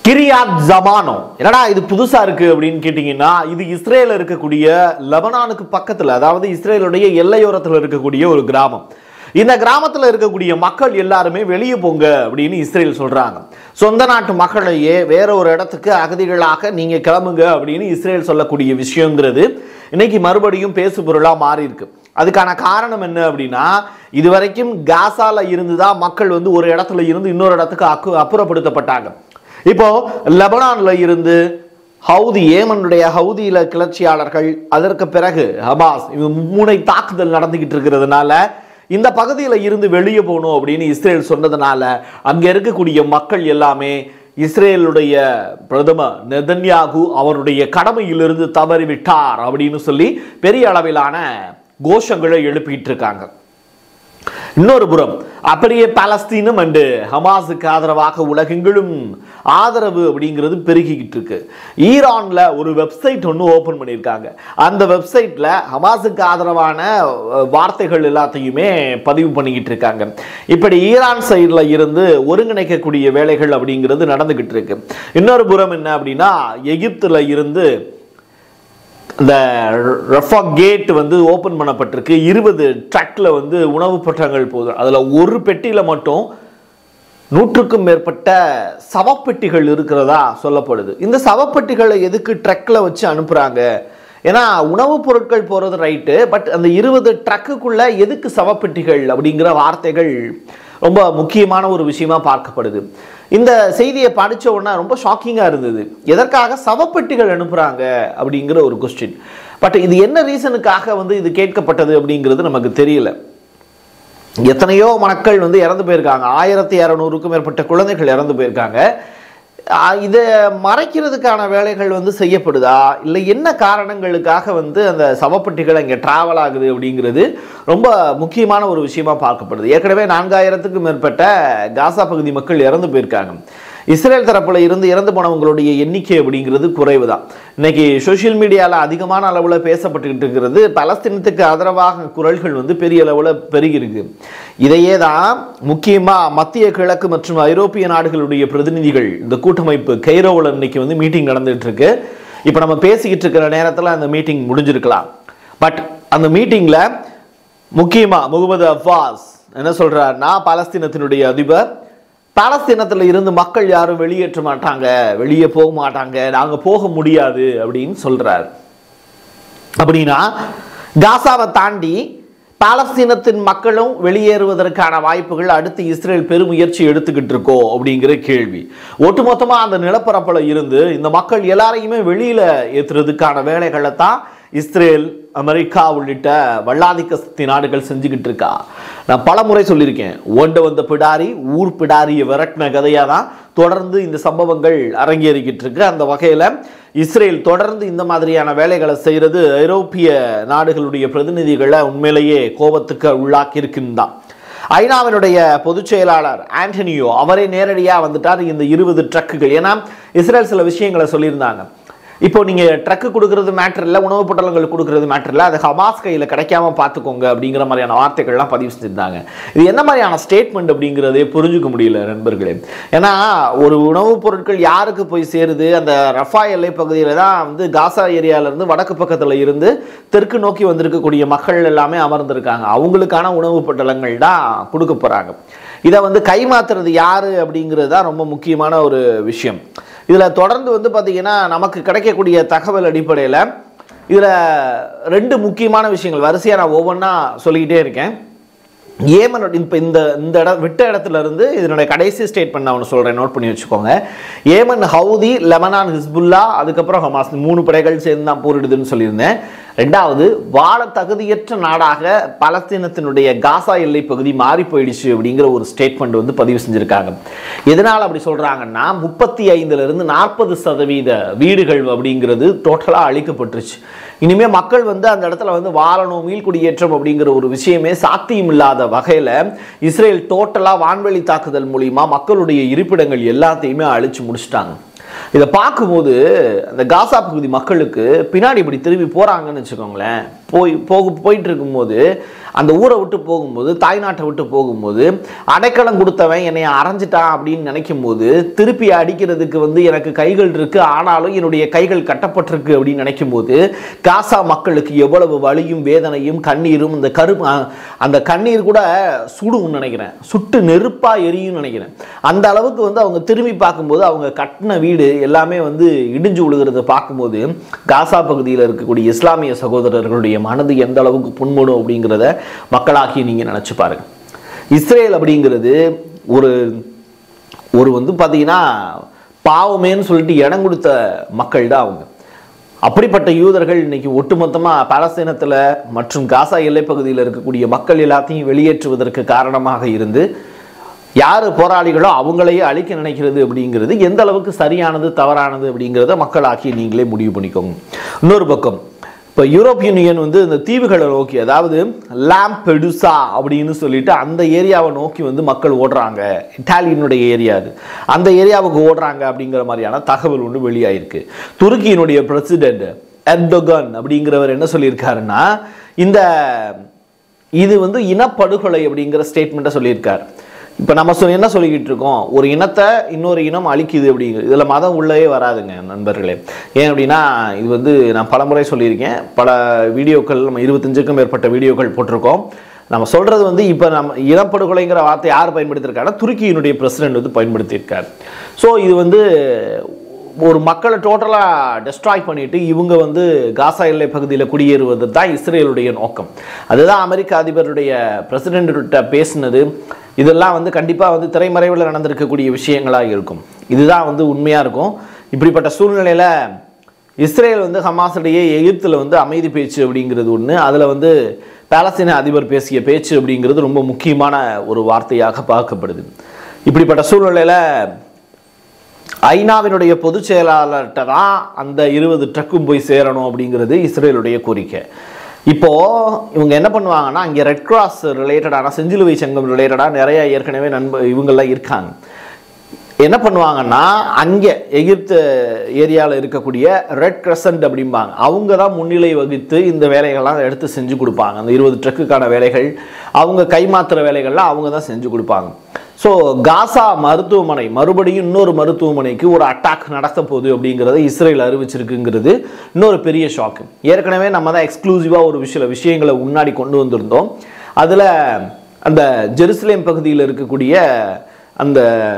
Kiryat ஜமானோ என்னடா இது புதுசா இருக்கு அப்படின்னு கேட்டீங்கன்னா இது இஸ்ரேல இருக்கக்கூடிய லெபனானுக்கு பக்கத்துல அதாவது இஸ்ரேலுடைய எல்லையோரத்துல இருக்கக்கூடிய ஒரு கிராமம் இந்த கிராமத்துல இருக்கக்கூடிய மக்கள் எல்லாருமே வெளியே போங்க அப்படின்னு இஸ்ரேல் சொல்றாங்க சொந்த நாட்டு மக்களையே வேற ஒரு இடத்துக்கு அகதிகளாக நீங்க கிளம்புங்க அப்படின்னு இஸ்ரேல் சொல்லக்கூடிய விஷயங்கிறது இன்னைக்கு மறுபடியும் பேசு பொருளா மாறி இருக்கு அதுக்கான காரணம் என்ன அப்படின்னா இதுவரைக்கும் காசால இருந்து தான் மக்கள் வந்து ஒரு இடத்துல இருந்து இன்னொரு இடத்துக்கு அக்கு அப்புறப்படுத்தப்பட்டாங்க இப்போ லெபனான்ல இருந்து ஹவுதி ஏமனுடைய ஹவுதியில கிளர்ச்சியாளர்கள் அதற்கு பிறகு ஹமாஸ் இது மும்முனை தாக்குதல் நடந்துகிட்டு இருக்கிறதுனால இந்த பகுதியில் இருந்து வெளியே போகணும் அப்படின்னு இஸ்ரேல் சொன்னதுனால அங்க இருக்கக்கூடிய மக்கள் எல்லாமே இஸ்ரேலுடைய பிரதமர் நெதன்யாகு அவருடைய கடமையிலிருந்து தவறிவிட்டார் அப்படின்னு சொல்லி பெரிய அளவிலான கோஷங்களை எழுப்பிட்டு இருக்காங்க இன்னொரு புறம் அப்படியே பாலஸ்தீனம் அண்டு ஹமாஸுக்கு ஆதரவாக உலகெங்கிலும் ஆதரவு அப்படிங்கிறது பெருகிக்கிட்டு இருக்கு ஈரான்ல ஒரு வெப்சைட் ஒன்று ஓபன் பண்ணியிருக்காங்க அந்த வெப்சைட்ல ஹமாஸுக்கு ஆதரவான அஹ், வார்த்தைகள் எல்லாத்தையுமே பதிவு பண்ணிக்கிட்டு இருக்காங்க இப்படி ஈரான் சைடில் இருந்து ஒருங்கிணைக்கக்கூடிய வேலைகள் அப்படிங்கிறது நடந்துகிட்டு இருக்கு இன்னொரு புறம் என்ன அப்படின்னா எகிப்துல இருந்து இந்த ரஃபா கேட் வந்து ஓப்பன் பண்ணப்பட்டிருக்கு இருபது ட்ரக்ல வந்து உணவுப் பற்றங்கள் போகுது அதில் ஒரு பெட்டியில் மட்டும் நூற்றுக்கும் மேற்பட்ட சவப்பெட்டிகள் இருக்கிறதா சொல்லப்படுது இந்த சவப்பெட்டிகளை எதுக்கு ட்ரக்ல வச்சு அனுப்புறாங்க ஏன்னா உணவுப் பொருட்கள் போகிறது ரைட்டு பட் அந்த இருபது ட்ரக்குக்குள்ள எதுக்கு சவப்பெட்டிகள் அப்படிங்கிற வார்த்தைகள் ரொம்ப முக்கியமான ஒரு விஷயமா பார்க்கப்படுது இந்த செய்தியை படிச்ச உடனே ரொம்ப ஷாக்கிங்காக இருந்தது எதற்காக சவப்பெட்டிகள் அனுப்புகிறாங்க அப்படிங்கிற ஒரு கொஸ்டின் பட் இது என்ன ரீசனுக்காக வந்து இது கேட்கப்பட்டது அப்படிங்கிறது நமக்கு தெரியல எத்தனையோ மக்கள் வந்து இறந்து போயிருக்காங்க ஆயிரத்தி இரநூறுக்கும் மேற்பட்ட குழந்தைகள் இறந்து போயிருக்காங்க ஆஹ் இதை மறைக்கிறதுக்கான வேலைகள் வந்து செய்யப்படுதா இல்லை என்ன காரணங்களுக்காக வந்து அந்த சவப்பெட்டிகள் இங்கே டிராவல் ஆகுது அப்படிங்கிறது ரொம்ப முக்கியமான ஒரு விஷயமா பார்க்கப்படுது ஏற்கனவே நான்காயிரத்துக்கும் மேற்பட்ட காசா பகுதி மக்கள் இறந்து போயிருக்காங்க இஸ்ரேல் தரப்புல இருந்து இறந்து போனவங்களுடைய எண்ணிக்கை அப்படிங்கிறது குறைவு தான் இன்னைக்கு சோஷியல் மீடியாவில் அதிகமான அளவில் பேசப்பட்டுக்கிட்டு இருக்கிறது பலஸ்தீனத்துக்கு ஆதரவாக குரல்கள் வந்து பெரிய அளவில் பெருகிருக்கு இதையே தான் முக்கியமாக மத்திய கிழக்கு மற்றும் ஐரோப்பிய நாடுகளுடைய பிரதிநிதிகள் இந்த கூட்டமைப்பு கைரோவில் இன்னைக்கு வந்து மீட்டிங் நடந்துட்டு இருக்கு இப்போ நம்ம பேசிக்கிட்டு இருக்கிற நேரத்தில் அந்த மீட்டிங் முடிஞ்சிருக்கலாம் பட் அந்த மீட்டிங்கில் முக்கியமாக முகமது அப்பாஸ் என்ன சொல்றாருன்னா பாலஸ்தீனத்தினுடைய அதிபர் பாலஸ்தீனத்தில் இருந்து மக்கள் யாரும் வெளியேற்ற மாட்டாங்க வெளியே போக மாட்டாங்க நாங்கள் போக முடியாது அப்படின்னு சொல்றாரு அப்படின்னா காசாவை தாண்டி பாலஸ்தீனத்தின் மக்களும் வெளியேறுவதற்கான வாய்ப்புகள் அடுத்து இஸ்ரேல் பெருமுயற்சி எடுத்துக்கிட்டு இருக்கோ அப்படிங்கிற கேள்வி ஒட்டுமொத்தமா அந்த நிலப்பரப்புல இருந்து இந்த மக்கள் எல்லாரையுமே வெளியில ஏத்துறதுக்கான வேலைகளை தான் இஸ்ரேல் அமெரிக்கா உள்ளிட்ட வல்லாதிக்க சக்தி நாடுகள் செஞ்சுக்கிட்டு இருக்கா நான் பல முறை சொல்லியிருக்கேன் ஓண்ட வந்த பிடாரி ஊர் பிடாரியை விரட்டின கதையாக தான் தொடர்ந்து இந்த சம்பவங்கள் அரங்கேறிக்கிட்டு இருக்கு அந்த வகையில் இஸ்ரேல் தொடர்ந்து இந்த மாதிரியான வேலைகளை செய்கிறது ஐரோப்பிய நாடுகளுடைய பிரதிநிதிகளை உண்மையிலேயே கோபத்துக்கு உள்ளாக்கி இருக்கின்றான் ஐநாவினுடைய பொதுச் செயலாளர் ஆண்டனியோ அவரே நேரடியாக வந்துட்டார் இந்த இருபது ட்ரக்குகள் ஏன்னா இஸ்ரேல் சில விஷயங்களை சொல்லியிருந்தாங்க இப்போ நீங்க ட்ரக்கு கொடுக்கறது மேட்டர் இல்லை உணவுப் பொட்டலங்கள் கொடுக்கறது மேட்டர் இல்லை அது ஹமாஸ் கையில் கிடைக்காம பார்த்துக்கோங்க அப்படிங்கிற மாதிரியான வார்த்தைகள்லாம் பதிவு செஞ்சிருந்தாங்க இது என்ன மாதிரியான ஸ்டேட்மெண்ட் அப்படிங்கிறதே புரிஞ்சுக்க முடியல நண்பர்களே ஏன்னா ஒரு உணவுப் பொருட்கள் யாருக்கு போய் சேருது அந்த ரஃபா எல்லை பகுதியில் தான் வந்து காசா ஏரியால இருந்து வடக்கு பக்கத்தில் இருந்து தெற்கு நோக்கி வந்திருக்கக்கூடிய மக்கள் எல்லாமே அமர்ந்திருக்காங்க அவங்களுக்கான உணவுப் பொட்டலங்கள் தான் கொடுக்க போறாங்க இதை வந்து கைமாத்துறது யாரு அப்படிங்கிறது தான் ரொம்ப முக்கியமான ஒரு விஷயம் இதில் தொடர்ந்து வந்து பார்த்தீங்கன்னா நமக்கு கிடைக்கக்கூடிய தகவல் அடிப்படையில் இதில் ரெண்டு முக்கியமான விஷயங்கள் வரிசையாக நான் ஒவ்வொன்றா சொல்லிக்கிட்டே இருக்கேன் ஏமன் இப்போ இந்த இந்த இடம் விட்ட இடத்துல இருந்து இதனுடைய கடைசி ஸ்டேட்மெண்ட் நான் ஒன்று சொல்கிறேன் நோட் பண்ணி வச்சுக்கோங்க ஏமன் ஹவுதி லெபனான் ஹிஸ்புல்லா அதுக்கப்புறம் ஹமாஸ் மூணு படைகள் சேர்ந்து தான் போரிடுதுன்னு சொல்லியிருந்தேன் ரெண்டாவது வாழ தகுதியற்ற நாடாக பலஸ்தீனத்தினுடைய காசா எல்லை பகுதி மாறி போயிடுச்சு அப்படிங்கிற ஒரு ஸ்டேட்மெண்ட் வந்து பதிவு செஞ்சுருக்காங்க எதனால் அப்படி சொல்கிறாங்கன்னா முப்பத்தி ஐந்துலேருந்து நாற்பது சதவீத வீடுகள் அப்படிங்கிறது டோட்டலாக அழிக்கப்பட்டுருச்சு இனிமே மக்கள் வந்து அந்த இடத்துல வந்து வாழணும் மீள்குடியேற்றம் அப்படிங்கிற ஒரு விஷயமே சாத்தியம் இல்லாத வகையில் இஸ்ரேல் டோட்டலாக வான்வெளி தாக்குதல் மூலிமா மக்களுடைய இருப்பிடங்கள் எல்லாத்தையுமே அழிச்சு முடிச்சிட்டாங்க இதை பார்க்கும்போது அந்த காசா பகுதி மக்களுக்கு பின்னாடி இப்படி திரும்பி போகிறாங்கன்னு வச்சுக்கோங்களேன் போய் போக போயிட்டு இருக்கும்போது அந்த ஊரை விட்டு போகும்போது தாய்நாட்டை விட்டு போகும்போது அடைக்கலம் கொடுத்தவன் என்னை அரைஞ்சிட்டான் அப்படின்னு நினைக்கும் போது திருப்பி அடிக்கிறதுக்கு வந்து எனக்கு கைகள் இருக்கு ஆனாலும் என்னுடைய கைகள் கட்டப்பட்டிருக்கு அப்படின்னு நினைக்கும் போது காசா மக்களுக்கு எவ்வளவு வலியும் வேதனையும் கண்ணீரும் இந்த கரு அந்த கண்ணீர் கூட சுடும்னு நினைக்கிறேன் சுட்டு நெருப்பா எரியும் நினைக்கிறேன் அந்த அளவுக்கு வந்து அவங்க திரும்பி பார்க்கும்போது அவங்க கட்டின வீடு எல்லாமே வந்து இடிஞ்சு விழுகிறத பார்க்கும்போது காசா பகுதியில் இருக்கக்கூடிய இஸ்லாமிய சகோதரர்களுடைய மனது எந்த அளவுக்கு புண்படும் அப்படிங்கிறத மக்களாக்கி நீங்கள் நினச்சி பாருங்க இஸ்ரேல் அப்படிங்கிறது ஒரு ஒரு வந்து பார்த்தீங்கன்னா பாவமேன்னு சொல்லிட்டு இடம் கொடுத்த மக்கள் தான் அவங்க அப்படிப்பட்ட யூதர்கள் இன்னைக்கு ஒட்டுமொத்தமாக பாலஸ்தீனத்தில் மற்றும் காசா எல்லைப்பகுதியில் இருக்கக்கூடிய மக்கள் எல்லாத்தையும் வெளியேற்றுவதற்கு காரணமாக இருந்து யார் போராளிகளோ அவங்களையே அழிக்க நினைக்கிறது அப்படிங்கிறது எந்த அளவுக்கு சரியானது தவறானது அப்படிங்கிறத மக்களாக்கி நீங்களே முடிவு பண்ணிக்கோங்க இன்னொரு பக்கம் இப்போ யூரோப் யூனியன் வந்து இந்த தீவுகளை நோக்கி அதாவது லாம்பெடுசா அப்படின்னு சொல்லிட்டு அந்த ஏரியாவை நோக்கி வந்து மக்கள் ஓடுறாங்க இட்டாலியனுடைய ஏரியா அது அந்த ஏரியாவுக்கு ஓடுறாங்க அப்படிங்கிற மாதிரியான தகவல் ஒன்று வெளியாயிருக்கு துருக்கியினுடைய பிரசிடென்ட் எர்டோகன் அப்படிங்கிறவர் என்ன சொல்லியிருக்காருன்னா இந்த இது வந்து இனப்படுகொலை அப்படிங்கிற ஸ்டேட்மெண்ட்டை சொல்லியிருக்கார் இப்போ நம்ம சொல் என்ன சொல்லிக்கிட்டு இருக்கோம் ஒரு இனத்தை இன்னொரு இனம் அழிக்குது அப்படிங்கிறது இதில் மதம் உள்ளவே வராதுங்க நண்பர்களே ஏன் அப்படின்னா இது வந்து நான் பலமுறை சொல்லியிருக்கேன் பல வீடியோக்கள் நம்ம இருபத்தஞ்சுக்கும் மேற்பட்ட வீடியோக்கள் போட்டிருக்கோம் நம்ம சொல்றது வந்து இப்போ நம்ம இனப்படுகொலைங்கிற வார்த்தை யார் பயன்படுத்தியிருக்காருன்னா துருக்கியினுடைய பிரசிடென்ட் வந்து பயன்படுத்தியிருக்கார் ஸோ இது வந்து ஒரு மக்களை டோட்டலாக டெஸ்ட்ராய் பண்ணிட்டு இவங்க வந்து காசா எல்லை பகுதியில் குடியேறுவது தான் இஸ்ரேலுடைய நோக்கம் அதுதான் அமெரிக்க அதிபருடைய பிரசிடென்ட்கிட்ட பேசினது இதெல்லாம் வந்து கண்டிப்பாக வந்து திரைமறைவில் நடந்திருக்கக்கூடிய விஷயங்களாக இருக்கும் இதுதான் வந்து உண்மையாக இருக்கும் இப்படிப்பட்ட சூழ்நிலையில் இஸ்ரேல் வந்து ஹமாஸுடைய எகிப்தில் வந்து அமைதி பேச்சு அப்படிங்கிறது ஒன்று அதில் வந்து பாலஸ்தீன அதிபர் பேசிய பேச்சு அப்படிங்கிறது ரொம்ப முக்கியமான ஒரு வார்த்தையாக பார்க்கப்படுது இப்படிப்பட்ட சூழ்நிலையில் ஐநாவினுடைய பொதுச் செயலாளர்கிட்ட தான் அந்த இருபது ட்ரக்கும் போய் சேரணும் அப்படிங்கிறது இஸ்ரேலுடைய கோரிக்கை இப்போ இவங்க என்ன பண்ணுவாங்கன்னா இங்கே ரெட் கிராஸ் ரிலேட்டடான செஞ்சிலுவை சங்கம் ரிலேட்டடாக நிறைய ஏற்கனவே நண்ப இவங்கெல்லாம் இருக்காங்க என்ன பண்ணுவாங்கன்னா அங்கே எகிப்து ஏரியாவில் இருக்கக்கூடிய ரெட் கிரசன்ட் அப்படிம்பாங்க அவங்க தான் முன்னிலை வகித்து இந்த வேலைகள்லாம் எடுத்து செஞ்சு கொடுப்பாங்க அந்த இருபது ட்ரக்குக்கான வேலைகள் அவங்க கைமாத்துற வேலைகள்லாம் அவங்க தான் செஞ்சு கொடுப்பாங்க ஸோ காசா மருத்துவமனை மறுபடியும் இன்னொரு மருத்துவமனைக்கு ஒரு அட்டாக் நடத்த போகுது அப்படிங்கிறத இஸ்ரேல் அறிவிச்சிருக்குங்கிறது இன்னொரு பெரிய ஷாக்கு ஏற்கனவே நம்ம தான் எக்ஸ்க்ளூசிவாக ஒரு விஷய விஷயங்களை முன்னாடி கொண்டு வந்திருந்தோம் அதில் அந்த ஜெருசலேம் பகுதியில் இருக்கக்கூடிய அந்த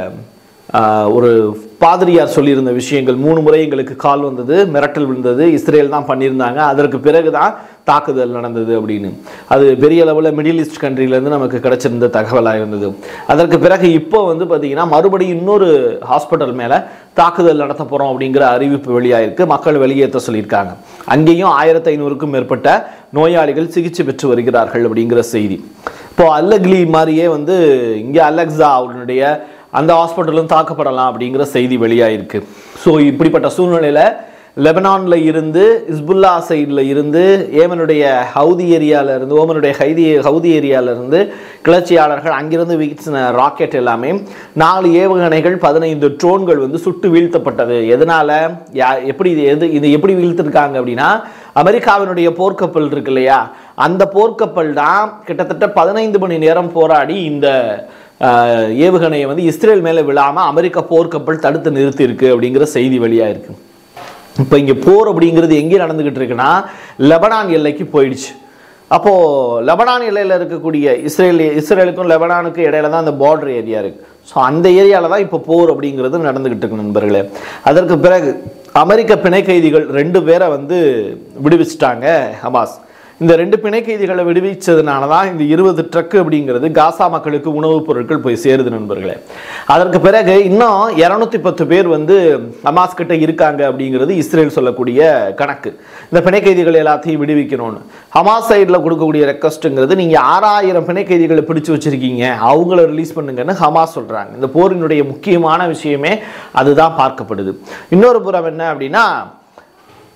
ஆஹ், ஒரு பாதிரியார் சொல்லியிருந்த விஷயங்கள் மூணு முறை எங்களுக்கு கால் வந்தது மிரட்டல் விழுந்தது இஸ்ரேல் தான் பண்ணியிருந்தாங்க அதற்கு பிறகு தான் தாக்குதல் நடந்தது அப்படின்னு அது பெரிய அளவில் மிடில் ஈஸ்ட் கண்ட்ரிலேருந்து நமக்கு கிடைச்சிருந்த தகவலாக இருந்தது அதற்கு பிறகு இப்போ வந்து பார்த்தீங்கன்னா மறுபடியும் இன்னொரு ஹாஸ்பிட்டல் மேலே தாக்குதல் நடத்த போகிறோம் அப்படிங்கிற அறிவிப்பு வெளியாயிருக்கு மக்கள் வெளியேற்ற சொல்லியிருக்காங்க அங்கேயும் ஆயிரத்தி ஐநூறுக்கும் மேற்பட்ட நோயாளிகள் சிகிச்சை பெற்று வருகிறார்கள் அப்படிங்கிற செய்தி இப்போ அல்லக்லி மாதிரியே வந்து இங்கே அலெக்ஸா அவருடைய அந்த ஹாஸ்பிட்டலும் தாக்கப்படலாம் அப்படிங்கிற செய்தி வெளியாயிருக்கு ஸோ இப்படிப்பட்ட சூழ்நிலையில் லெபனானில் இருந்து இஸ்புல்லா சைடில் இருந்து ஏமனுடைய ஹவுதி ஏரியால இருந்து ஓமனுடைய ஹைதி ஹவுதி ஏரியால இருந்து கிளர்ச்சியாளர்கள் அங்கிருந்து வீசின ராக்கெட் எல்லாமே நாலு ஏவுகணைகள் பதினைந்து ட்ரோன்கள் வந்து சுட்டு வீழ்த்தப்பட்டது எதனால யா எப்படி இது எது இது எப்படி வீழ்த்திருக்காங்க அப்படின்னா அமெரிக்காவினுடைய போர்க்கப்பல் இருக்கு இல்லையா அந்த போர்க்கப்பல் தான் கிட்டத்தட்ட பதினைந்து மணி நேரம் போராடி இந்த ஆஹ், ஏவுகணையை வந்து இஸ்ரேல் மேலே விழாமல் அமெரிக்க போர்க்கப்பல் தடுத்து நிறுத்தி இருக்கு அப்படிங்கிற செய்தி வெளியாக இருக்கு இப்போ இங்கே போர் அப்படிங்கிறது எங்கே நடந்துக்கிட்டு இருக்குன்னா லெபனான் எல்லைக்கு போயிடுச்சு அப்போது லெபனான் எல்லையில் இருக்கக்கூடிய இஸ்ரேல் இஸ்ரேலுக்கும் லெபனானுக்கும் இடையில தான் அந்த பார்டர் ஏரியா இருக்கு ஸோ அந்த ஏரியாவில் தான் இப்போ போர் அப்படிங்கிறது நடந்துக்கிட்டு இருக்கு நண்பர்களே அதற்கு பிறகு அமெரிக்க பிணை கைதிகள் ரெண்டு பேரை வந்து விடுவிச்சிட்டாங்க ஹமாஸ் இந்த ரெண்டு பிணை கைதிகளை விடுவிச்சதுனால தான் இந்த இருபது ட்ரக்கு அப்படிங்கிறது காசா மக்களுக்கு உணவுப் பொருட்கள் போய் சேருது நண்பர்களே அதற்கு பிறகு இன்னும் இரநூத்தி பத்து பேர் வந்து ஹமாஸ் கிட்ட இருக்காங்க அப்படிங்கிறது இஸ்ரேல் சொல்லக்கூடிய கணக்கு இந்த பிணை கைதிகள் எல்லாத்தையும் விடுவிக்கணும்னு ஹமாஸ் சைடில் கொடுக்கக்கூடிய ரெக்வஸ்ட்டுங்கிறது நீங்கள் ஆறாயிரம் பிணை கைதிகளை பிடிச்சு வச்சிருக்கீங்க அவங்கள ரிலீஸ் பண்ணுங்கன்னு ஹமாஸ் சொல்கிறாங்க இந்த போரினுடைய முக்கியமான விஷயமே அதுதான் பார்க்கப்படுது இன்னொரு புறம் என்ன அப்படின்னா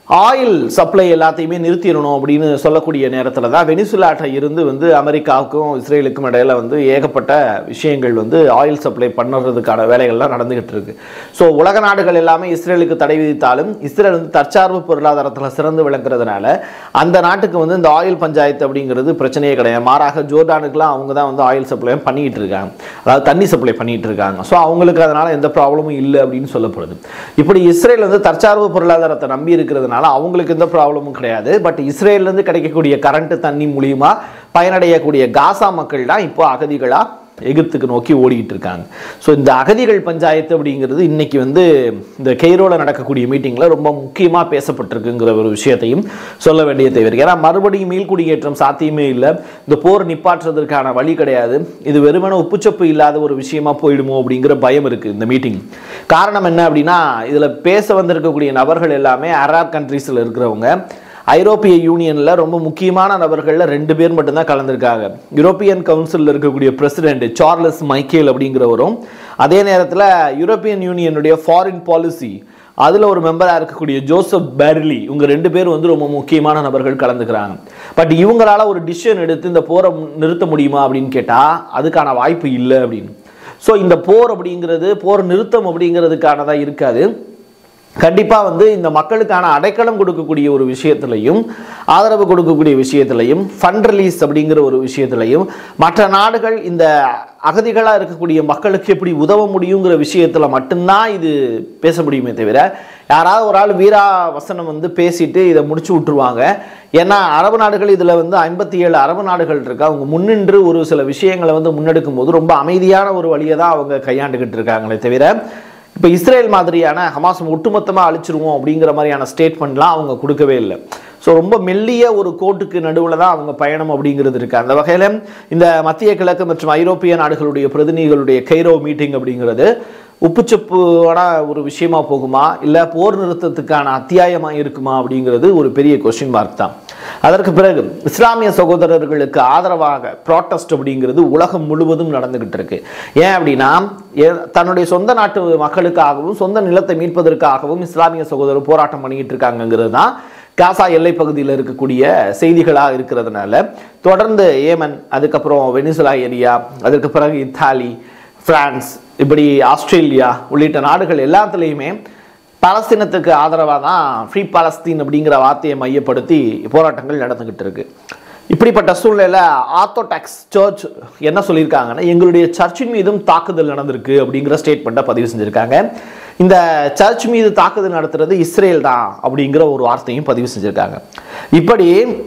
ஆயில் சப்ளை எல்லாத்தையுமே நிறுத்திடணும் அப்படின்னு சொல்லக்கூடிய நேரத்தில் தான் வெனிசுலாட்ட இருந்து வந்து அமெரிக்காவுக்கும் இஸ்ரேலுக்கும் இடையில வந்து ஏகப்பட்ட விஷயங்கள் வந்து ஆயில் சப்ளை பண்ணுறதுக்கான வேலைகள்லாம் நடந்துகிட்டு இருக்கு ஸோ உலக நாடுகள் எல்லாமே இஸ்ரேலுக்கு தடை விதித்தாலும் இஸ்ரேல் வந்து தற்சார்பு பொருளாதாரத்தில் சிறந்து விளங்குறதுனால அந்த நாட்டுக்கு வந்து இந்த ஆயில் பஞ்சாயத்து அப்படிங்கிறது பிரச்சனையே கிடையாது மாறாக ஜோர்டானுக்குலாம் அவங்க தான் வந்து ஆயில் சப்ளை பண்ணிக்கிட்டு இருக்காங்க அதாவது தண்ணி சப்ளை பண்ணிட்டு இருக்காங்க ஸோ அவங்களுக்கு அதனால எந்த ப்ராப்ளமும் இல்லை அப்படின்னு சொல்லப்படுது இப்படி இஸ்ரேல் வந்து தற்சார்பு பொருளாதாரத்தை நம்பி இருக்கிறதுனால அவங்களுக்கு எந்த ப்ராப்ளமும் கிடையாது பட் இஸ்ரேல்லேருந்து கிடைக்கக்கூடிய கரண்ட் தண்ணி மூலியமா பயனடையக்கூடிய காசா மக்கள் தான் இப்போ அகதிகளாக எகிப்துக்கு நோக்கி ஓடிட்டு இருக்காங்க ஸோ இந்த அகதிகள் பஞ்சாயத்து அப்படிங்கிறது இன்னைக்கு வந்து இந்த கெய்ரோவில் நடக்கக்கூடிய மீட்டிங்கில் ரொம்ப முக்கியமாக பேசப்பட்டிருக்குங்கிற ஒரு விஷயத்தையும் சொல்ல வேண்டிய தேவை இருக்கு ஏன்னா மறுபடியும் மீள்குடியேற்றம் சாத்தியமே இல்லை இந்த போர் நிப்பாற்றுறதுக்கான வழி கிடையாது இது வெறுமனே உப்புச்சப்பு இல்லாத ஒரு விஷயமா போயிடுமோ அப்படிங்கிற பயம் இருக்கு இந்த மீட்டிங் காரணம் என்ன அப்படின்னா இதில் பேச வந்திருக்கக்கூடிய நபர்கள் எல்லாமே அராப் கண்ட்ரீஸில் இருக்கிறவங்க ஐரோப்பிய யூனியனில் ரொம்ப முக்கியமான நபர்களில் ரெண்டு பேர் மட்டும்தான் கலந்துருக்காங்க யூரோப்பியன் கவுன்சிலில் இருக்கக்கூடிய பிரசிடென்ட் சார்லஸ் மைக்கேல் அப்படிங்கிறவரும் அதே நேரத்தில் யூரோப்பியன் யூனியனுடைய ஃபாரின் பாலிசி அதில் ஒரு மெம்பராக இருக்கக்கூடிய ஜோசப் பெர்லி இவங்க ரெண்டு பேர் வந்து ரொம்ப முக்கியமான நபர்கள் கலந்துக்கிறாங்க பட் இவங்களால ஒரு டிசிஷன் எடுத்து இந்த போரை நிறுத்த முடியுமா அப்படின்னு கேட்டால் அதுக்கான வாய்ப்பு இல்லை அப்படின்னு ஸோ இந்த போர் அப்படிங்கிறது போர் நிறுத்தம் அப்படிங்கிறதுக்கானதாக இருக்காது கண்டிப்பாக வந்து இந்த மக்களுக்கான அடைக்கலம் கொடுக்கக்கூடிய ஒரு விஷயத்திலையும் ஆதரவு கொடுக்கக்கூடிய விஷயத்திலையும் ஃபண்ட் ரிலீஸ் அப்படிங்கிற ஒரு விஷயத்திலையும் மற்ற நாடுகள் இந்த அகதிகளாக இருக்கக்கூடிய மக்களுக்கு எப்படி உதவ முடியுங்கிற விஷயத்தில் மட்டும்தான் இது பேச முடியுமே தவிர யாராவது ஒரு ஆள் வீரா வசனம் வந்து பேசிட்டு இதை முடிச்சு விட்டுருவாங்க ஏன்னா அரபு நாடுகள் இதில் வந்து ஐம்பத்தி ஏழு அரபு நாடுகள் இருக்கு அவங்க முன்னின்று ஒரு சில விஷயங்களை வந்து முன்னெடுக்கும் போது ரொம்ப அமைதியான ஒரு வழியை தான் அவங்க கையாண்டுகிட்டு இருக்காங்களே தவிர இப்போ இஸ்ரேல் மாதிரியான ஹமாஸ் ஒட்டுமொத்தமாக அழிச்சிருவோம் அப்படிங்கிற மாதிரியான ஸ்டேட்மெண்ட்லாம் அவங்க கொடுக்கவே இல்லை ஸோ ரொம்ப மெல்லிய ஒரு கோட்டுக்கு நடுவில் தான் அவங்க பயணம் அப்படிங்கிறது இருக்குது அந்த வகையில் இந்த மத்திய கிழக்கு மற்றும் ஐரோப்பிய நாடுகளுடைய பிரதிநிதிகளுடைய கைரோ மீட்டிங் அப்படிங்கிறது உப்புச்சப்புவான ஒரு விஷயமா போகுமா இல்லை போர் நிறுத்தத்துக்கான அத்தியாயமாக இருக்குமா அப்படிங்கிறது ஒரு பெரிய கொஸ்டின் மார்க் தான் அதற்கு பிறகு இஸ்லாமிய சகோதரர்களுக்கு ஆதரவாக ப்ராட்டஸ்ட் அப்படிங்கிறது உலகம் முழுவதும் நடந்துகிட்டு இருக்கு ஏன் அப்படின்னா ஏ- தன்னுடைய சொந்த நாட்டு மக்களுக்காகவும் சொந்த நிலத்தை மீட்பதற்காகவும் இஸ்லாமிய சகோதரர் போராட்டம் பண்ணிக்கிட்டு இருக்காங்கங்கிறது தான் காசா எல்லை பகுதியில் இருக்கக்கூடிய செய்திகளாக இருக்கிறதுனால தொடர்ந்து ஏமன் அதுக்கப்புறம் வெனிசுலா ஏரியா அதற்கு பிறகு இத்தாலி பிரான்ஸ் இப்படி ஆஸ்திரேலியா உள்ளிட்ட நாடுகள் எல்லாத்துலேயுமே பாலஸ்தீனத்துக்கு ஆதரவாக தான் ஃப்ரீ பாலஸ்தீன் அப்படிங்கிற வார்த்தையை மையப்படுத்தி போராட்டங்கள் நடந்துகிட்டு இருக்கு இப்படிப்பட்ட சூழ்நிலையில் ஆர்த்தோடாக்ஸ் சர்ச் என்ன சொல்லியிருக்காங்கன்னா எங்களுடைய சர்ச்சின் மீதும் தாக்குதல் நடந்திருக்கு அப்படிங்கிற ஸ்டேட்மெண்ட்டை பதிவு செஞ்சுருக்காங்க இந்த சர்ச் மீது தாக்குதல் நடத்துறது இஸ்ரேல் தான் அப்படிங்கிற ஒரு வார்த்தையும் பதிவு செஞ்சுருக்காங்க இப்படி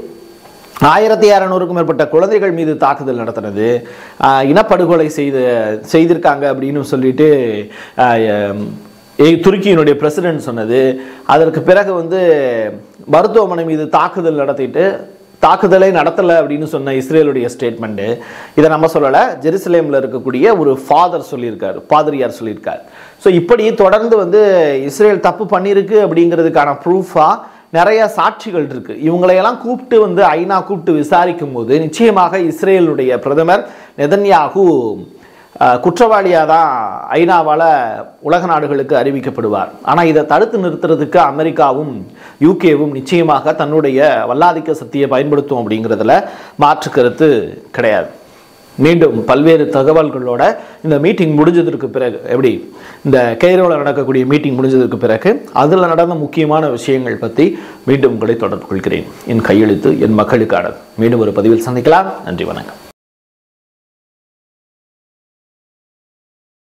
ஆயிரத்தி இரநூறுக்கும் மேற்பட்ட குழந்தைகள் மீது தாக்குதல் நடத்துனது ஆஹ் இனப்படுகொலை செய்து செய்திருக்காங்க அப்படின்னு சொல்லிட்டு ஆஹ் எம், ஏ- துருக்கியினுடைய பிரசிடென்ட் சொன்னது அதற்கு பிறகு வந்து மருத்துவமனை மீது தாக்குதல் நடத்திட்டு தாக்குதலை நடத்தலை அப்படின்னு சொன்ன இஸ்ரேலுடைய ஸ்டேட்மெண்ட்டு இதை நம்ம சொல்லலை ஜெருசலேமில் இருக்கக்கூடிய ஒரு ஃபாதர் சொல்லியிருக்காரு பாதிரியார் சொல்லியிருக்கார் ஸோ இப்படி தொடர்ந்து வந்து இஸ்ரேல் தப்பு பண்ணியிருக்கு அப்படிங்கிறதுக்கான ப்ரூஃபாக நிறைய சாட்சிகள் இருக்கு இவங்களையெல்லாம் கூப்பிட்டு வந்து ஐநா கூப்பிட்டு விசாரிக்கும் போது நிச்சயமாக இஸ்ரேலுடைய பிரதமர் நெதன்யாகு அஹ், குற்றவாளியாக தான் ஐநாவால் உலக நாடுகளுக்கு அறிவிக்கப்படுவார் ஆனால் இதை தடுத்து நிறுத்துறதுக்கு அமெரிக்காவும் யூகேவும் நிச்சயமாக தன்னுடைய வல்லாதிக்க சக்தியை பயன்படுத்தும் அப்படிங்கிறதுல மாற்று கருத்து கிடையாது மீண்டும் பல்வேறு தகவல்களோட இந்த மீட்டிங் முடிஞ்சதற்கு பிறகு எப்படி இந்த கைரோவில் நடக்கக்கூடிய மீட்டிங் முடிஞ்சதற்கு பிறகு அதில் நடந்த முக்கியமான விஷயங்கள் பற்றி மீண்டும் உங்களை தொடர்பு கொள்கிறேன் என் கையெழுத்து என் மக்களுக்கானது மீண்டும் ஒரு பதிவில் சந்திக்கலாம் நன்றி வணக்கம்